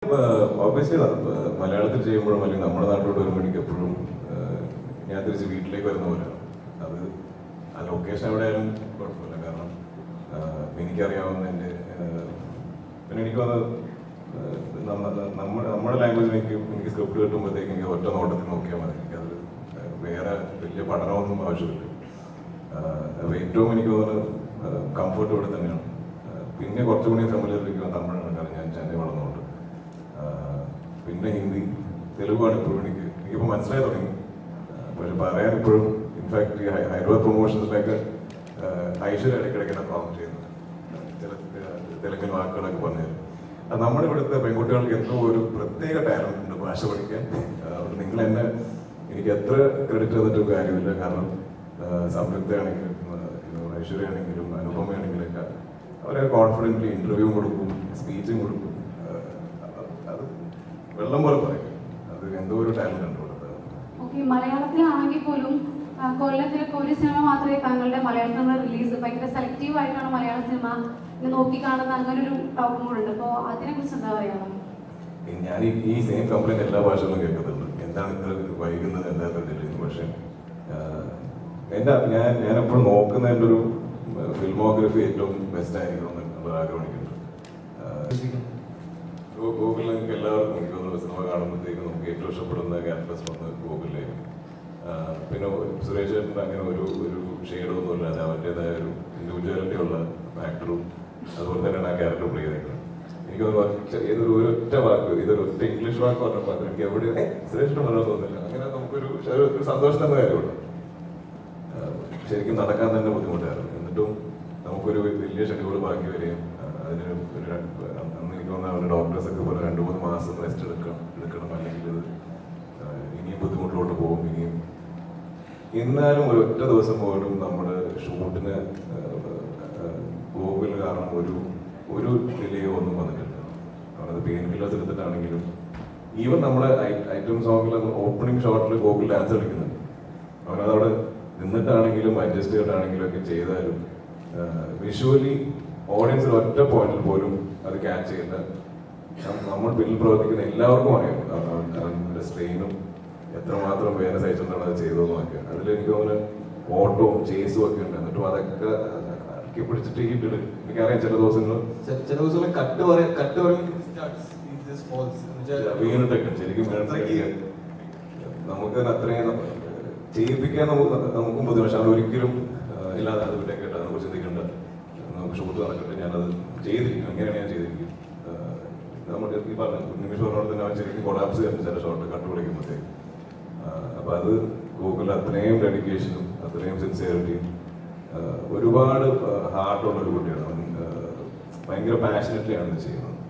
obviously മലയാളത്തിൽ ചെയ്യുമ്പോഴും അല്ലെങ്കിൽ നമ്മുടെ നാട്ടിലോട്ട് വരുമ്പോൾ എനിക്ക് എപ്പോഴും ഞാൻ തിരിച്ച് വീട്ടിലേക്ക് വരുന്ന പോലെ അത് ആ ലൊക്കേഷൻ എവിടെ ആയാലും കുഴപ്പമില്ല കാരണം ആ, എനിക്കറിയാവുന്ന എൻ്റെ ആ, പിന്നെ എനിക്ക് തോന്നുന്നത് ആ, നമ്മ- നമ്മ- നമ്മുടെ ലാംഗ്വേജ് എനിക്ക് എനിക്ക് സ്ക്രിപ്റ്റ് കിട്ടുമ്പോഴത്തേക്ക് എനിക്ക് ഒറ്റ നോട്ടത്തിൽ നോക്കിയാൽ മതി എനിക്കത് വേറെ വലിയ പഠനമൊന്നും ആവശ്യമില്ല ആ, അപ്പോൾ ഏറ്റവും എനിക്ക് തോന്നുന്നത് കംഫർട്ട് ഇവിടെ തന്നെയാണ് ആ, പിന്നെ കുറച്ചുകൂടി ഫെമിലിയർ ഇരിക്കുന്ന തമിഴാണ് കാരണം ഞാൻ ചെന്നൈ വളർന്നുകൊണ്ട് ആ, പിന്നെ ഹിന്ദി തെലുഗാണ് ഇപ്പോഴും എനിക്ക് എനിക്കിപ്പോൾ മനസ്സിലായി തുടങ്ങി ആ, പക്ഷെ പറയാൻ ഇപ്പോഴും ഇൻഫാക്ട് ഈ ഹൈ- ഹൈദരാബാദ് പ്രൊമോഷൻസിലൊക്കെ ഐശ്വര്യ ഇടയ്ക്കിടയ്ക്ക് എന്നെ പ്രോബ്ലം ചെയ്യുന്നത് ചില തെ- തെലുങ്കൻ വാക്കുകളൊക്കെ പറഞ്ഞു തരും അത് നമ്മുടെ ഇവിടുത്തെ പെൺകുട്ടികൾക്ക് എന്തോ ഒരു പ്രത്യേക ടാലന്റ് ഉണ്ട് ഭാഷ പഠിക്കാൻ ആ, അതുകൊണ്ട് നിങ്ങൾ എന്നെ എനിക്ക് എത്ര ക്രെഡിറ്റ് തന്നിട്ടും കാര്യമില്ല കാരണം ആ, സംയുക്തയാണെങ്കിലും ആ, ഐശ്വര്യ ആണെങ്കിലും അനുപമയാണെങ്കിലും ഒക്കെ അവരെ കോൺഫിഡൻ്റ്ലി ഇന്റർവ്യൂ കൊടുക്കും സ്പീച്ചും കൊടുക്കും ആ, അത് വെള്ളം പോലെ പറയും അത് എന്തോ ഒരു ടാലന്റ് ഉണ്ട് ഇവിടുത്തെ ഓക്കെ മലയാളത്തിലാണെങ്കിൽ പോലും ആ, കൊല്ലത്തിലൊക്കെ ഒരു സിനിമ മാത്രമേ താങ്കളുടെ മലയാള സിനിമ റിലീസ് ഭയങ്കര സെലക്റ്റീവ് ആയിട്ടാണ് മലയാള സിനിമ നോക്കി കാണുന്ന അങ്ങനെ ഒരു ടോക്കും കൂടെ ഉണ്ട് അപ്പോൾ അതിനെ കുറിച്ച് എന്താ പറയാനുള്ളത് ഞാൻ ഈ ഈ സെയിം കംപ്ലൈന്റ് എല്ലാ ഭാഷകളിലും കേൾക്കുന്നുണ്ട് എന്താണ് ഇത്ര വൈകുന്നത് എന്താ കണ്ടില്ല പക്ഷെ എന്റെ ഞാൻ ഞാൻ എപ്പോഴും നോക്കുന്ന എൻ്റെ ഒരു ഫിൽമോഗ്രഫി ഏറ്റവും ബെസ്റ്റ് ആയിരിക്കണം എന്നുള്ള ആഗ്രഹം എനിക്കുണ്ട് ഗോ- ഗൂഗിളിൽ നിങ്ങൾക്ക് എല്ലാവർക്കും എനിക്ക് തോന്നുന്നു സിനിമ കാണുമ്പോഴത്തേക്കും നമുക്ക് ഏറ്റവും ഇഷ്ടപ്പെടുന്ന ക്യാരക്ടേഴ്സ് വന്ന് ഗൂഗിളിലേക്ക് പിന്നെ സുരേഷ് ചേട്ടൻ്റെ അങ്ങനെ ഒരു ഒരു ഷെയ്ഡൊന്നും ഇല്ലാതെ അവരുടേതായ ഒരു ഇൻഡിവിജ്വാലിറ്റി ഉള്ള ആക്ടറും അതുപോലെ തന്നെയാണ് ആ ക്യാരക്ടർ പ്ലേ ചെയ്തേക്കുന്നത് എനിക്ക് തോന്നുന്നു ഒറ്റ- ഏതൊരു ഒരൊറ്റ വാക്ക് ഇതൊരു ഒറ്റ ഇംഗ്ലീഷ് വാക്ക് പറഞ്ഞപ്പോൾ എനിക്ക് എവിടെ സുരേഷിന് പറയാൻ തോന്നുന്നില്ല അങ്ങനെ നമുക്കൊരു ഒരു ഒരു സന്തോഷം തന്ന കാര്യമുള്ളൂ ആഹ് ശരിക്കും നടക്കാൻ തന്നെ ബുദ്ധിമുട്ടായിരുന്നു എന്നിട്ടും നമുക്കൊരു വലിയ ഷെഡ്യൂൾ ബാക്കി വരികയും ആഹ് അതിന് ഒരു രണ്ട് അന്ന് എനിക്ക് തോന്നുന്നു അവരുടെ ഡോക്ടേഴ്സ് ഒക്കെ പോലെ രണ്ട് മൂന്ന് മാസം റെസ്റ്റ് എടുക്കണം എടുക്കണം അല്ലെങ്കിൽ ഇത് ആഹ് ഇനിയും ബുദ്ധിമുട്ടിലോട്ട് പോകും ഇനിയും എന്നാലും ഒരു ഒറ്റ ദിവസം പോലും നമ്മുടെ ഷൂട്ടിന് ഗൂഗിൾ കാരണം ഒരു ഒരു ഡിലേയോ ഒന്നും വന്നിട്ടില്ല അവരത് പെയിൻ കില്ലേഴ്സ് എടുത്തിട്ടാണെങ്കിലും ഈവൻ നമ്മുടെ ഐറ്റം സോങ്ങിൽ ഓപ്പണിംഗ് ഷോട്ടിൽ ഗൂഗിൾ ഡാൻസ് കളിക്കുന്നുണ്ട് അവനതവിടെ നിന്നിട്ടാണെങ്കിലും അഡ്ജസ്റ്റ് ചെയ്തിട്ടാണെങ്കിലും ഒക്കെ ചെയ്താലും വിഷ്വലി ഓഡിയൻസിൽ ഒറ്റ പോയിന്റിൽ പോലും അത് ക്യാച്ച് ചെയ്യില്ല നം- നമ്മൾ പിന്നിൽ പ്രവർത്തിക്കുന്ന എല്ലാവർക്കും അറിയാം അവ- അവൻ- അവന്റെ സ്ട്രെയിനും എത്രമാത്രം വേദന സഹിച്ചിട്ടാണ് അത് ചെയ്തതെന്നൊക്കെ അതിൽ എനിക്ക് തോന്നുന്നു ഓട്ടവും ചേസും ഒക്കെ ഉണ്ട് എന്നിട്ടും അതൊക്കെ അടക്കി പിടിച്ചിട്ട് ഈ ഇട്ടിട്ട് എനിക്കറിയാം ചില ദിവസങ്ങൾ ചെ- ചില ദിവസങ്ങളിൽ കട്ട് പറയും കട്ട് പറയുമ്പോൾ വീണിട്ടൊക്കെ ശരിക്കും വീണിട്ടൊക്കെ നമുക്ക് തന്നെ അത്രയും ന- ചെയ്യിപ്പിക്കാൻ നമുക്ക് നമുക്കും ബുദ്ധിമുട്ട് പക്ഷെ അത് ഒരിക്കലും ആ, ഇല്ലാതെ അത് വിട്ടേക്ക് കേട്ടോ നമുക്ക് ചിന്തിക്കണ്ട നമുക്ക് ഷൂട്ട് നടക്കട്ടെ ഞാനത് ചെയ്തിരിക്കും അങ്ങനെയാണ് ഞാൻ ചെയ്തിരിക്കും ആ, നമുക്ക് ഈ പറഞ്ഞ നിമിഷ പറഞ്ഞ തന്നെ അവൻ ശരിക്കും കൊളാപ്സ് ചെയ്യുന്നു ചില ഷോട്ട് കട്ട് പിടിക്കുമ്പോഴത്തേക്ക് അപ്പൊ അത് ഗൂഗിളിൽ അത്രയും ഡെഡിക്കേഷനും അത്രയും സിൻസിയറിറ്റിയും ഒരുപാട് ഹാർട്ടുള്ള ഒരു കുട്ടിയാണ് അവൻ ആ, ഭയങ്കര പാഷനറ്റ്ലി ആണ് ഇത് ചെയ്യുന്നത്